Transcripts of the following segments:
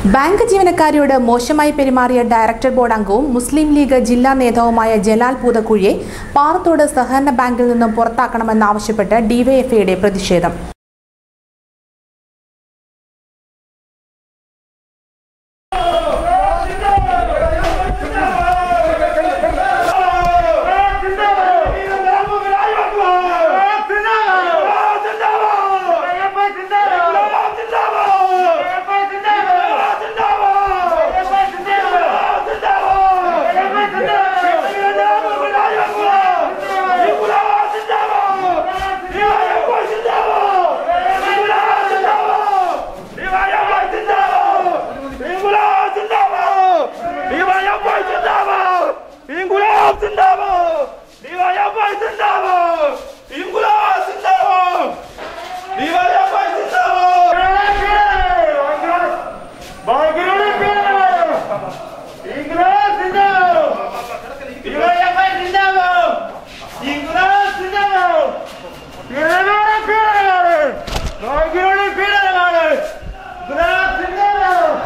Bank ജീവനക്കാരിയോട് മോശമായി പെരുമാറിയ director board അംഗവും മുസ്ലിം league ജില്ലാ നേതാവുമായ ജലാൽ പൂതക്കുഴിയെ പാറത്തോട് സഹകരണ ബാങ്കിൽ നിന്നും പുറത്താക്കണമെന്നാവശ്യപ്പെട്ട് ഡിവൈഎഫ്ഐയുടെ പ്രതിഷേധം İnkılap zindabad! Viva Yapay zindabad! İnkılap zindabad! Viva Yapay zindabad! Baygırını bir! İnkılap zindabad! Viva Yapay zindabad! İnkılap zindabad! Piraları piraları! Baygırını piraları! İnkılap zindabad!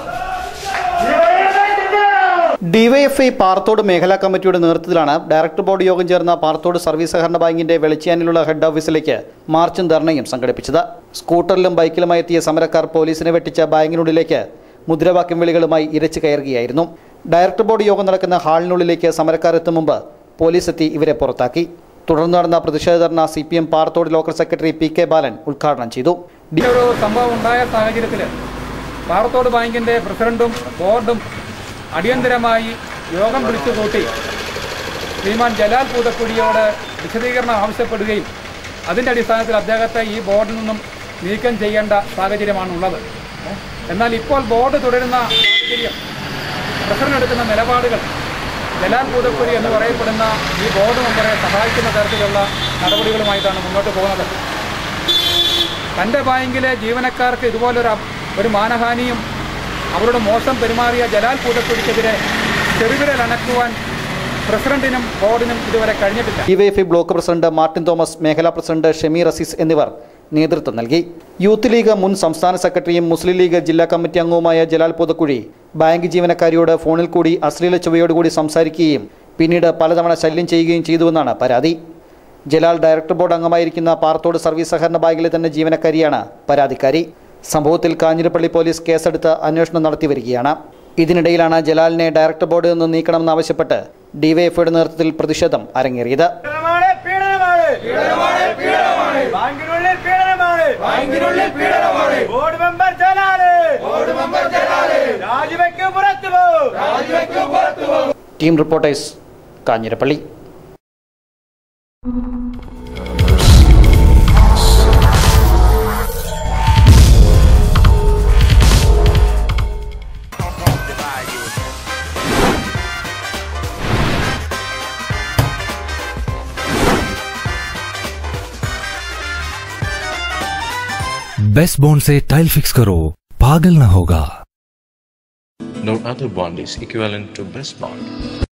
Viva Yapay zindabad! DYFI Parathodu മേഖലാ കമ്മിറ്റിയുടെ നേതൃത്വത്തിലാണ് ഡയറക്ടർ ബോർഡ് യോഗം ചേർന്ന പാറത്തോട് സർവീസ് സഹകരണ ബാങ്കിന്റെ വെളിച്ചാനിലുള്ള head ഓഫീസിലേക്ക് മാർച്ചും ധർണയും സംഘടിപ്പിച്ചത് സ്കൂട്ടറിലും ബൈക്കിലുമായി എത്തിയ സമരക്കാർ പോലീസിനെ വെട്ടിച്ച ബാങ്കിനുള്ളിലേക്ക് മുദ്രാവാക്യം വിളികളുമായി ഇരച്ചു കയറുകയായിരുന്നു ഡയറക്ടർ ബോർഡ് യോഗം നടക്കുന്ന ഹാളിനുള്ളിലേക്ക് സമരക്കാർ എത്തും മുമ്പ് പോലീസ് എത്തി ഇവരെ പുറത്താക്കി തുടർന്ന് നടന്ന പ്രതിഷേധ ധർണ സി പി എം പാറത്തോട് ലോക്കൽ സെക്രട്ടറി പി കെ ബാലൻ ഉദ്ഘാടനം ചെയ്തു ഈ ഒരു സംഭവം ഉണ്ടായ സാഹചര്യത്തിൽ പാറത്തോട് ബാങ്കിന്റെ പ്രസിഡന്റും ബോർഡും അടിയന്തരമായി യോഗം വിളിച്ചു കൂട്ടി ശ്രീമാൻ ജലാൽ പൂതക്കുടിയോട് വിശദീകരണം ആവശ്യപ്പെടുകയും അതിൻ്റെ അടിസ്ഥാനത്തിൽ അദ്ദേഹത്തെ ഈ ബോർഡിൽ നിന്നും നീക്കം ചെയ്യേണ്ട സാഹചര്യമാണുള്ളത് എന്നാൽ ഇപ്പോൾ ബോർഡ് തുടരുന്ന സാഹചര്യം പ്രസിഡന്റ് എടുക്കുന്ന നിലപാടുകൾ ജലാൽ പൂതക്കുടി എന്ന് പറയപ്പെടുന്ന ഈ ബോർഡ് മെമ്പറെ സഹായിക്കുന്ന തരത്തിലുള്ള നടപടികളുമായിട്ടാണ് മുന്നോട്ട് പോകുന്നത് തൻ്റെ ബാങ്കിലെ ജീവനക്കാർക്ക് ഇതുപോലൊരു അപ- ഒരു മാനഹാനിയും അവരുടെ മോശം പെരുമാറിയ ജലാൽ പൂതക്കുടിക്കെതിരെ ചെറുവിരൽ അണക്കുവാൻ പ്രസിഡന്റിനും ബോർഡിനും ഇതുവരെ കഴിഞ്ഞിട്ടില്ല ഡിവൈഎഫ്ഐ ബ്ലോക്ക് പ്രസിഡന്റ് മാർട്ടിൻ തോമസ് മേഖലാ പ്രസിഡന്റ് ഷമീർ അസീസ് എന്നിവർ നേതൃത്വം നൽകി യൂത്ത് ലീഗ് മുൻ സംസ്ഥാന സെക്രട്ടറിയും മുസ്ലിം ലീഗ് ജില്ലാ കമ്മിറ്റി അംഗവുമായ ജലാൽ പുതക്കുഴി ബാങ്ക് ജീവനക്കാരിയോട് ഫോണിൽ കൂടി അശ്ലീല ചുവയോടുകൂടി സംസാരിക്കുകയും പിന്നീട് പലതവണ ശല്യം ചെയ്യുകയും ചെയ്തുവെന്നാണ് പരാതി ജലാൽ ഡയറക്ടർ ബോർഡ് അംഗമായിരിക്കുന്ന പാറത്തോട് സർവീസ് സഹകരണ ബാങ്കിലെ തന്നെ ജീവനക്കാരിയാണ് പരാതിക്കാരി സംഭവത്തിൽ കാഞ്ഞിരപ്പള്ളി പോലീസ് കേസെടുത്ത് അന്വേഷണം നടത്തി വരികയാണ് ഇതിനിടയിലാണ് ജലാലിനെ ഡയറക്ടർ ബോർഡിൽ നിന്ന് നീക്കണമെന്നാവശ്യപ്പെട്ട് ഡിവൈഎഫ്ഐയുടെ നേതൃത്വത്തിൽ പ്രതിഷേധം അരങ്ങേറിയത് പീഡനമാണ് പീഡനമാണ് പീഡനമാണ് ബാങ്കിനുള്ളിൽ പീഡനമാണ് ബാങ്കിനുള്ളിൽ പീഡനമാണ് board member Jalal board member Jalal രാജിവെക്ക് പുറത്തു പോ രാജിവെക്ക് പുറത്തു പോ team reporters Kanjirappally best bond से टाइल फिक्स करो पागल ना होगा No other bond is equivalent to best bond.